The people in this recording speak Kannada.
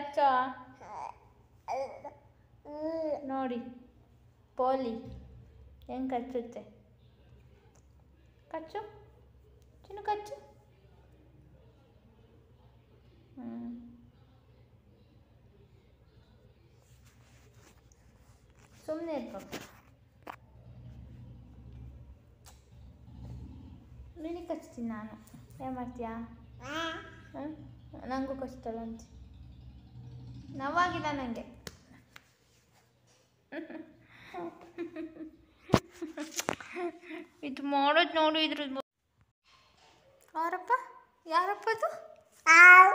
ಕಚ್ಚೋ ನೋಡಿ ಪೋಲಿ ಹೆಂಗೆ ಕಚ್ಚುತ್ತೆ ಕಚ್ಚು ಚಿನ್ನು ಕಚ್ಚು ಹ್ಞೂ ಸುಮ್ಮನೆ ಇರ್ಬೇಕು ನಿನಗೆ ಕಚ್ತೀನಿ ನಾನು ಏನು ಮಾಡ್ತೀಯಾ ಹ್ಞೂ ನನಗೂ ಕಚ್ತಾಳಂತೆ ನೋವಾಗಿಲ್ಲ ನನಗೆ ಇದು ಮಾಡೋದು ನೋಡು ಇದ್ರ ಯಾರಪ್ಪ ಯಾರಪ್ಪ ಅದು